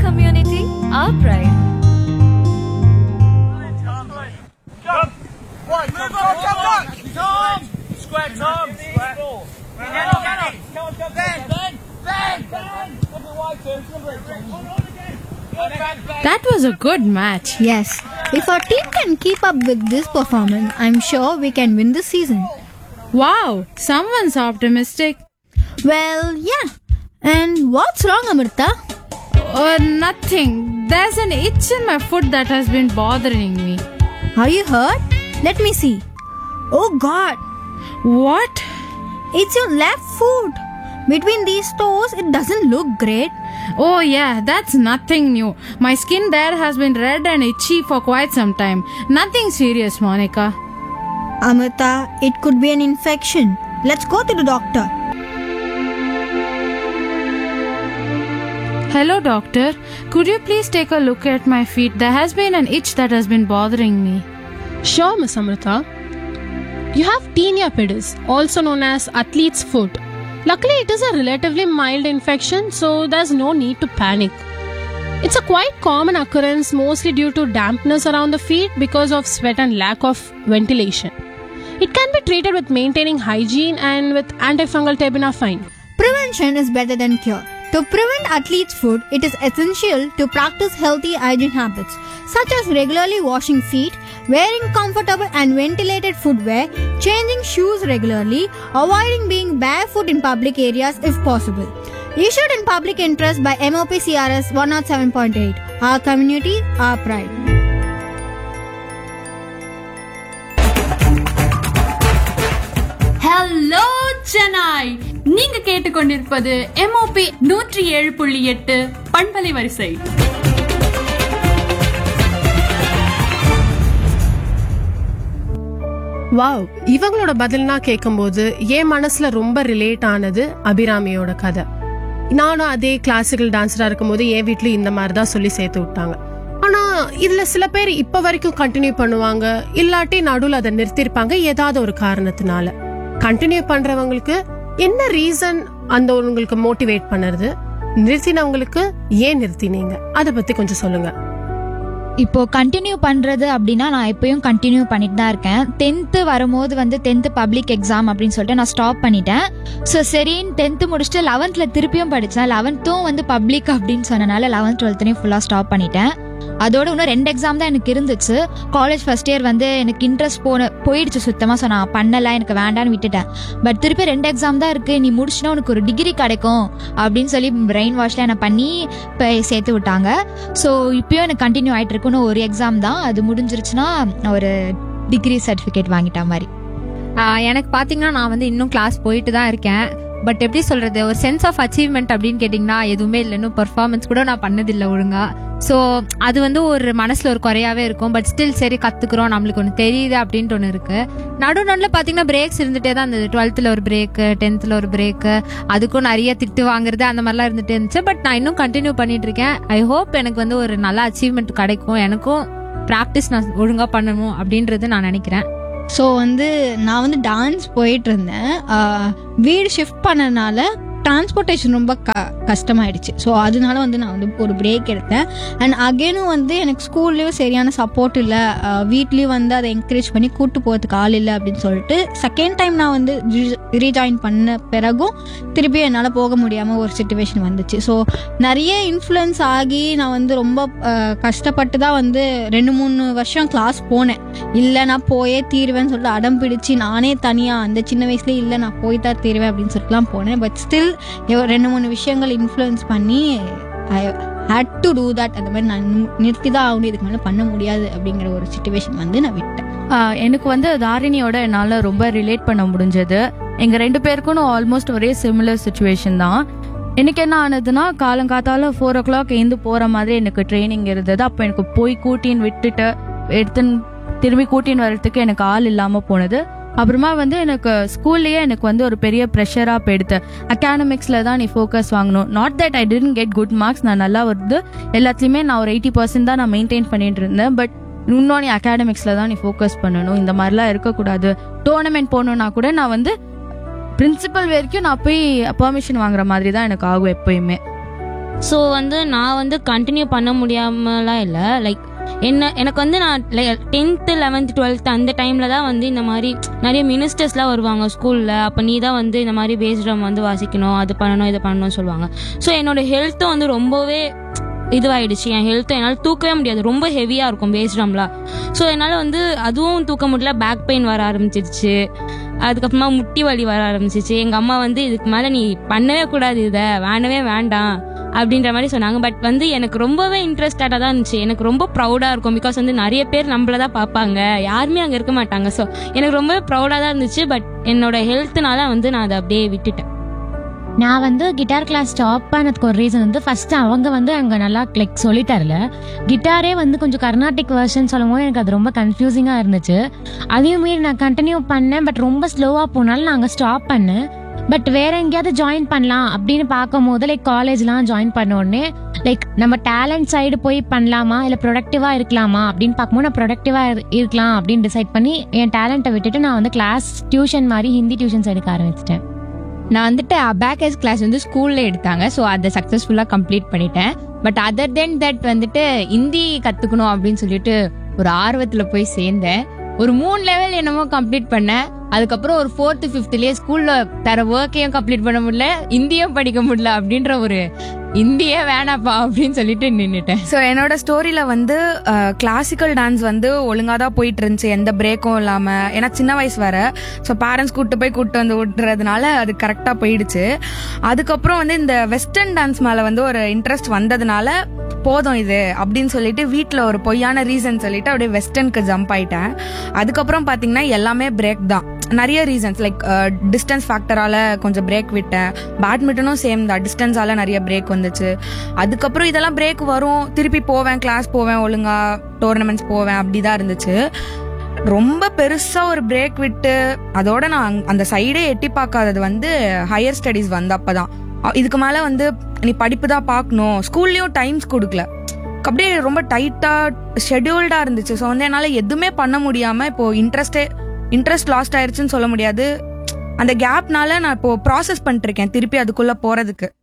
community, our pride. That was a good match. Yes, if our team can keep up with this performance, I'm sure we can win this season. Wow, someone's optimistic. Well, yeah. And what's wrong, Amrita? Oh, nothing. There's an itch in my foot that has been bothering me. Are you hurt? Let me see. Oh god, What? it's your left foot. Between these toes, it doesn't look great. Oh, yeah, that's nothing new. My skin there has been red and itchy for quite some time. Nothing serious, Monica. Amrita, it could be an infection. Let's go to the doctor. Hello, doctor. Could you please take a look at my feet? There has been an itch that has been bothering me. Sure, Miss Amrita. You have tinea pedis, also known as athlete's foot. Luckily, it is a relatively mild infection, so there's no need to panic. It's a quite common occurrence, mostly due to dampness around the feet because of sweat and lack of ventilation. It can be treated with maintaining hygiene and with antifungal terbinafine. Prevention is better than cure. To prevent athlete's foot, it is essential to practice healthy hygiene habits, such as regularly washing feet, wearing comfortable and ventilated footwear, changing shoes regularly, avoiding being barefoot in public areas if possible. Issued in public interest by MOP CRS 107.8. Our community, our pride. Hello Chennai நீங்க கேட்டுக்கொண்டிருப்பது MOP நூற்றி ஏழு புள்ளி எட்டு பண்பலை வரிசை wow இவங்களோட பதில்னா கேட்கும்போது என் மனசுல ரொம்ப ரிலேட் ஆனது அபிராமியோட கதை நானும் அதே கிளாசிக்கல் டான்ஸரா இருக்கும்போது என் வீட்லயும் இந்த மாதிரி தான் சொல்லி சேர்த்து விட்டாங்க ஆனா இதுல சில பேர் இப்ப வரைக்கும் கண்டினியூ பண்ணுவாங்க இல்லாட்டி நடுவுல அதை நிறுத்திருப்பாங்க ஏதாவது ஒரு காரணத்தினால கண்டினியூ பண்றவங்களுக்கு என்ன ரீசன் அந்த உங்களுக்கு மோட்டிவேட் பண்ணுறது நிறுத்தினவங்களுக்கு ஏன் நிறுத்தினீங்க அதை பத்தி கொஞ்சம் சொல்லுங்க இப்போ கண்டினியூ பண்றது அப்படின்னா நான் எப்பயும் கண்டினியூ பண்ணிட்டு தான் இருக்கேன் டென்த்து வரும்போது வந்து டென்த்து பப்ளிக் எக்ஸாம் அப்படின்னு சொல்லிட்டு நான் ஸ்டாப் பண்ணிட்டேன் ஸோ சரின்னு டென்த்து முடிச்சுட்டு லெவன்த்ல திருப்பியும் படித்தேன் லெவன்த்தும் வந்து பப்ளிக் அப்படின்னு சொன்னனால லெவன்த் டுவெல்த்னையும் ஃபுல்லாக ஸ்டாப் பண்ணிட்டேன் அதோட இன்னும் ரெண்டு எக்ஸாம் தான் எனக்கு இருந்துச்சு காலேஜ் ஃபர்ஸ்ட் இயர் வந்து எனக்கு இன்ட்ரெஸ்ட் போன போயிடுச்சு சுத்தமாக ஸோ நான் பண்ணல எனக்கு வேண்டான்னு விட்டுட்டேன் பட் திருப்பி ரெண்டு எக்ஸாம் தான் இருக்கு நீ முடிச்சுனா உனக்கு ஒரு டிகிரி கிடைக்கும் அப்படின்னு சொல்லி பிரெயின் வாஷ்ல என்ன பண்ணி இப்போ சேர்த்து விட்டாங்க ஸோ இப்பயும் எனக்கு கண்டினியூ ஆயிட்டு இருக்கு இன்னும் ஒரு எக்ஸாம் தான் அது முடிஞ்சிருச்சுன்னா நான் ஒரு டிகிரி சர்டிஃபிகேட் வாங்கிட்ட மாதிரி ஆஹ் எனக்கு பார்த்தீங்கன்னா நான் வந்து இன்னும் கிளாஸ் போயிட்டு தான் இருக்கேன் பட் எப்படி சொல்றது ஒரு சென்ஸ் ஆஃப் அச்சீவ்மெண்ட் அப்படின்னு கேட்டிங்கன்னா எதுவுமே இல்லை இன்னும் பர்ஃபார்மன்ஸ் கூட நான் பண்ணதில்லை ஒழுங்கா ஸோ அது வந்து ஒரு மனசில் ஒரு குறையாவே இருக்கும் பட் ஸ்டில் சரி கற்றுக்குறோம் நம்மளுக்கு ஒன்று தெரியுது அப்படின்ட்டு ஒன்று இருக்கு நடு நடுவில் பார்த்தீங்கன்னா பிரேக்ஸ் இருந்துகிட்டே தான் இருந்தது டுவெல்த்தில் ஒரு பிரேக்கு டென்த்தில் ஒரு பிரேக்கு அதுக்கும் நிறைய திட்டு வாங்குறது அந்த மாதிரிலாம் இருந்துகிட்டே இருந்துச்சு பட் நான் இன்னும் கண்டினியூ பண்ணிட்டு இருக்கேன் ஐ ஹோப் எனக்கு வந்து ஒரு நல்ல அச்சீவ்மெண்ட் கிடைக்கும் எனக்கும் ப்ராக்டிஸ் நான் ஒழுங்காக பண்ணணும் அப்படின்றது நான் நினைக்கிறேன் ஸோ வந்து நான் வந்து டான்ஸ் போயிட்டு இருந்தேன் ஆஹ் வீடு ஷிஃப்ட் பண்ணனால டிரான்ஸ்போர்ட்டேஷன் ரொம்ப க கஷ்டமாயிடுச்சு ஸோ அதனால வந்து நான் வந்து ஒரு பிரேக் எடுத்தேன் அண்ட் அகெயினும் வந்து எனக்கு ஸ்கூல்லேயும் சரியான சப்போர்ட் இல்லை வீட்லேயும் வந்து அதை என்கரேஜ் பண்ணி கூட்டு போகிறதுக்கு ஆள் இல்லை அப்படின்னு சொல்லிட்டு செகண்ட் டைம் நான் வந்து ரீஜாயின் பண்ண பிறகும் திருப்பி என்னால் போக முடியாமல் ஒரு சுச்சுவேஷன் வந்துச்சு ஸோ நிறைய இன்ஃப்ளூயன்ஸ் ஆகி நான் வந்து ரொம்ப ஆஹ் கஷ்டப்பட்டு தான் வந்து ரெண்டு மூணு வருஷம் கிளாஸ் போனேன் இல்லை நான் போயே தீருவேன்னு சொல்லிட்டு அடம் பிடிச்சு நானே தனியாக அந்த சின்ன வயசுலேயே இல்லை நான் போய் தான் தீருவேன் அப்படின்னு சொல்லிட்டுலாம் போனேன் பட் ஸ்டில் ரெண்டு மூணு விஷயங்கள் இன்ஃப்ளூயன்ஸ் பண்ணி I hate to do that அந்த மாதிரி நான் நி- நிறுத்தி தான் ஆகணும் இதுக்கு மேலே பண்ண முடியாது அப்படிங்கிற ஒரு சுச்சுவேஷன் வந்து நான் விட்டேன் ஆஹ் எனக்கு வந்து தாரிணியோட என்னால் ரொம்ப ரிலேட் பண்ண முடிஞ்சது எங்கள் ரெண்டு பேருக்கும் ஆல்மோஸ்ட் ஒரே சிமிலர் சுச்சுவேஷன் தான் எனக்கு என்ன ஆனதுன்னா காலங்காத்தால ஃபோர் ஓ கிளாக் எழுந்து போகிற மாதிரி எனக்கு ட்ரைனிங் இருந்தது அப்போ எனக்கு போய் கூட்டின்னு விட்டுட்டு எடுத்துன்னு திரும்பி கூட்டின்னு வர்றதுக்கு எனக்கு ஆள் இல்லாமல் போனது அப்புறமா வந்து எனக்கு ஸ்கூல்லேயே எனக்கு வந்து ஒரு பெரிய ப்ரெஷராக போயிடுது அகாடமிக்ஸில் தான் நீ ஃபோக்கஸ் வாங்கணும் not that I tend get good marks நான் நல்லா வருது எல்லாத்துலேயுமே நான் ஒரு எயிட்டி பர்சன்ட் தான் நான் மெயின்டைன் பண்ணிட்டு இருந்தேன் பட் இன்னும் நீ அகாடமிக்ஸில் தான் நீ ஃபோக்கஸ் பண்ணணும் இந்த மாதிரிலாம் இருக்கக்கூடாது டோர்னமெண்ட் போகணுன்னா கூட நான் வந்து பிரின்சிபல் வரைக்கும் நான் போய் பெர்மிஷன் வாங்குற மாதிரி தான் எனக்கு ஆகும் எப்பயுமே ஸோ வந்து நான் வந்து கண்டினியூ பண்ண முடியாமலாம் இல்லை லைக் என்ன எனக்கு வந்து நான் டென்த்து லெவன்த் டுவெல்த் அந்த டைமில் தான் வந்து இந்த மாதிரி நிறைய மினிஸ்டர்ஸ்லாம் வருவாங்க ஸ்கூலில் அப்போ நீ தான் வந்து இந்த மாதிரி பேஸ் ட்ரம் வந்து வாசிக்கணும் அது பண்ணணும் இது பண்ணணும்னு சொல்லுவாங்க ஸோ என்னோட ஹெல்த்தும் வந்து ரொம்பவே இதுவாயிடுச்சு என் ஹெல்த்தை என்னால் தூக்கவே முடியாது ரொம்ப ஹெவியாக இருக்கும் பேஸ் ட்ரம்லாம் ஸோ என்னால் வந்து அதுவும் தூக்க முடியல பேக் பெயின் வர ஆரம்பிச்சிருச்சு அதுக்கப்புறமா முட்டி வலி வர ஆரம்பிச்சிச்சு எங்கள் அம்மா வந்து இதுக்கு மேலே நீ பண்ணவே கூடாது இதை வேண்டவே வேண்டாம் அப்படின்ற மாதிரி சொன்னாங்க பட் வந்து எனக்கு ரொம்பவே இன்ட்ரெஸ்டடாக தான் இருந்துச்சு எனக்கு ரொம்ப ப்ரௌடாக இருக்கும் பிகாஸ் வந்து நிறைய பேர் நம்மள தான் பார்ப்பாங்க யாருமே அங்கே இருக்க மாட்டாங்க ஸோ எனக்கு ரொம்பவே ப்ரௌடாக தான் இருந்துச்சு பட் என்னோட ஹெல்த்னால வந்து நான் அதை அப்படியே விட்டுட்டேன் நான் வந்து கிட்டார் கிளாஸ் ஸ்டாப் பண்ணதுக்கு ஒரு ரீசன் வந்து ஃபர்ஸ்ட் அவங்க வந்து அங்கே நல்லா லைக் சொல்லி தரல கிட்டாரே வந்து கொஞ்சம் கர்நாடிக் வெர்ஷன் சொல்லும் போது எனக்கு அது ரொம்ப கன்ஃபியூசிங்காக இருந்துச்சு அதையும் மீறி நான் கண்டினியூ பண்ணேன் பட் ரொம்ப ஸ்லோவாக போனாலும் நான் அங்கே ஸ்டாப் பண்ணேன் பட் வேற எங்கேயாவது ஜாயின் பண்ணலாம் அப்படின்னு பார்க்கும் போது லைக் காலேஜ்லாம் ஜாயின் பண்ண உடனே லைக் நம்ம டேலண்ட் சைடு போய் பண்ணலாமா இல்லை ப்ரொடக்டிவாக இருக்கலாமா அப்படின்னு பார்க்கும்போது நான் ப்ரொடக்டிவாக இருக்கலாம் அப்படின்னு டிசைட் பண்ணி என் டேலண்ட்டை விட்டுட்டு நான் வந்து கிளாஸ் டியூஷன் மாதிரி ஹிந்தி டியூஷன்ஸ் எடுக்க ஆரம்பிச்சிட்டேன் நான் வந்துட்டு அபேக்கஸ் கிளாஸ் வந்து ஸ்கூல்ல எடுத்தாங்க ஸோ அதை சக்ஸஸ்ஃபுல்லாக கம்ப்ளீட் பண்ணிட்டேன் பட் அதர் தென் தட் வந்துட்டு ஹிந்தி கற்றுக்கணும் அப்படின்னு சொல்லிட்டு ஒரு ஆர்வத்தில் போய் சேர்ந்தேன் ஒரு மூணு லெவல் என்னமோ கம்ப்ளீட் பண்ணேன் அதுக்கப்புறம் ஒரு ஃபோர்த்து ஃபிஃப்த்லேயே ஸ்கூலில் தர ஒர்க்கையும் கம்ப்ளீட் பண்ண முடியல இந்தியும் படிக்க முடியல அப்படின்ற ஒரு இந்தியே வேணாப்பா அப்படின்னு சொல்லிட்டு நின்றுட்டேன் ஸோ என்னோட ஸ்டோரியில் வந்து கிளாசிக்கல் டான்ஸ் வந்து ஒழுங்காக தான் போயிட்டு இருந்துச்சு எந்த பிரேக்கும் இல்லாமல் ஏன்னா சின்ன வயசு வேற ஸோ பேரண்ட்ஸ் கூப்பிட்டு போய் கூப்பிட்டு வந்து விட்டுறதுனால அது கரெக்டாக போயிடுச்சு அதுக்கப்புறம் வந்து இந்த வெஸ்டர்ன் டான்ஸ் மேலே வந்து ஒரு இன்ட்ரெஸ்ட் வந்ததுனால போதும் இது அப்படின்னு சொல்லிட்டு வீட்டில் ஒரு பொய்யான ரீசன் சொல்லிட்டு அப்படியே வெஸ்டர்னுக்கு ஜம்ப் ஆயிட்டேன் அதுக்கப்புறம் பார்த்தீங்கன்னா எல்லாமே பிரேக் தான் நிறைய ரீசன்ஸ் லைக் டிஸ்டன்ஸ் ஃபேக்டரால கொஞ்சம் பிரேக் விட்டேன் பேட்மிண்டனும் சேம் தான் டிஸ்டன்ஸால நிறைய பிரேக் வந்துச்சு அதுக்கப்புறம் இதெல்லாம் பிரேக் வரும் திருப்பி போவேன் கிளாஸ் போவேன் ஒழுங்கா டோர்னமெண்ட்ஸ் போவேன் அப்படிதான் இருந்துச்சு ரொம்ப பெருசா ஒரு பிரேக் விட்டு அதோட நான் அங்க- அந்த சைடே எட்டி பார்க்காதது வந்து ஹையர் ஸ்டடீஸ் வந்து அப்பதான் அ- இதுக்கு மேல வந்து நீ படிப்பு தான் பார்க்கணும் ஸ்கூல்லயும் டைம்ஸ் கொடுக்கல அப்படியே ரொம்ப டைட்டா ஷெட்யூல்டா இருந்துச்சு ஸோ வந்து என்னால் எதுவுமே பண்ண முடியாம இப்போ இன்ட்ரெஸ்டே இன்ட்ரெஸ்ட் லாஸ்ட் ஆயிருச்சுன்னு சொல்ல முடியாது அந்த கேப்னால நான் இப்போ ப்ராசஸ் பண்ணிட்டு இருக்கேன் திருப்பி அதுக்குள்ள போறதுக்கு